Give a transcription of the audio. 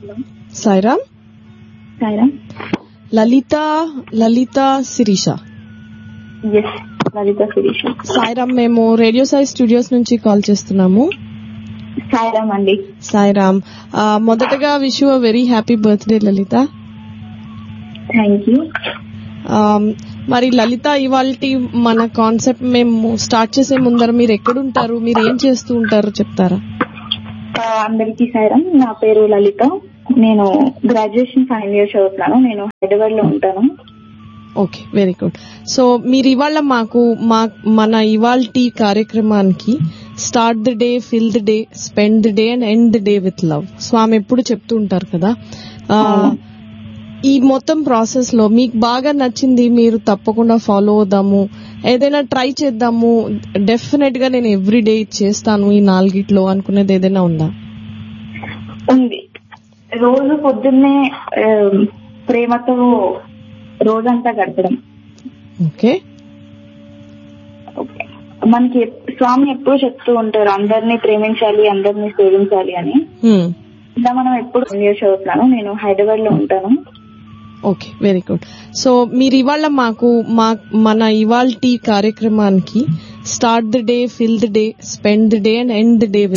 Sairam Sairam Lalitha Lalitha Sirisha yes Lalitha Sirisha Sairam మేము radio Sai studios నుంచి call చేస్తున్నాము సాయిరామ్ అండి సాయిరామ్ ఆ, మొదటగా wish you very happy birthday Lalitha thank you um, మరి లలిత ఇవాళ మన కాన్సెప్ట్ మేము స్టార్ట్ చేసే ముందర మీరు ఎక్కడుంటారు మీరు ఏం చేస్తూ ఉంటారు చెప్తారా అందరికీ సాయిరామ్ నా పేరు లలిత నేను గ్రాడ్యుయేషన్ ఫైనల్ ఇయర్ చదువుతున్నాను నేను హైదరాబాద్ లో ఉంటాను ఓకే వెరీ గుడ్ సో మీరు ఇవాళ మాకు మా మన ఇవాళ కార్యక్రమానికి start the day fill the day spend the day and end the day with love Swami ఎప్పుడు చెప్తూ ఉంటారు కదా ఆ, ఈ మొత్తం ప్రాసెస్ లో మీకు బాగా నచ్చింది మీరు తప్పకుండా ఫాలో అవుదాము ఏదైనా ట్రై చేద్దాము డెఫినెట్ గా నేను ఎవ్రీ డే చేస్తాను ఈ నాలుగిట్లో అనుకునేది ఏదైనా ఉందా ఉంది రోజు పొద్దున్నే ఆ, ప్రేమతో రోజంతా గడపడం ఓకే ఓకే. మనకి ఎప్- స్వామి ఎప్పుడు చెప్తూ ఉంటారు అందరినీ ప్రేమించాలి అందరినీ సేవించాలి అని హ్మ్. ఇలా మనం ఎప్పుడు ఇయర్ చదువుతున్నాను నేను హైదరాబాద్ లో ఉంటాను ఓకే వెరీ గుడ్ సో మీరు ఇవాళ మాకు మా మన ఇవాళ కార్యక్రమానికి start the day fill the day spend the day and end the day